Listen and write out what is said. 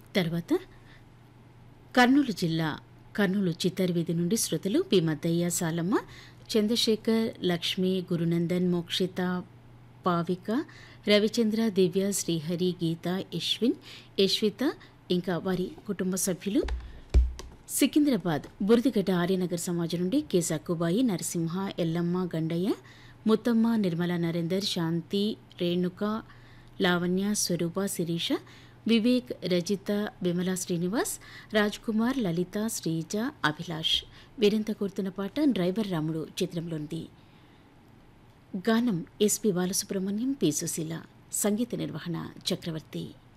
తర్వాత కర్నూలు జిల్లా కర్నూలు చిత్తరివీధి నుండి శృతులు పి మద్దయ్య సాలమ్మ చంద్రశేఖర్ లక్ష్మి గురునందన్ మోక్షిత పావిక రవిచంద్ర దివ్య శ్రీహరి గీత యశ్విన్ యశ్విత ఇంకా వారి కుటుంబ సభ్యులు సికింద్రాబాద్ బురదిగడ్డ ఆర్యనగర్ సమాజం నుండి కె సక్కుబాయి నరసింహ ఎల్లమ్మ గండయ్య ముత్తమ్మ నిర్మలా నరేందర్ శాంతి రేణుక లావణ్య స్వరూప శిరీష వివేక్ రజిత విమలా శ్రీనివాస్ రాజ్ కుమార్ లలిత శ్రీజ అభిలాష్ వీరంతా కోరుతున్న పాట డ్రైవర్ రాముడు చిత్రంలోనిది గానం ఎస్పి బాలసుబ్రహ్మణ్యం పి సుశీల సంగీత నిర్వహణ చక్రవర్తి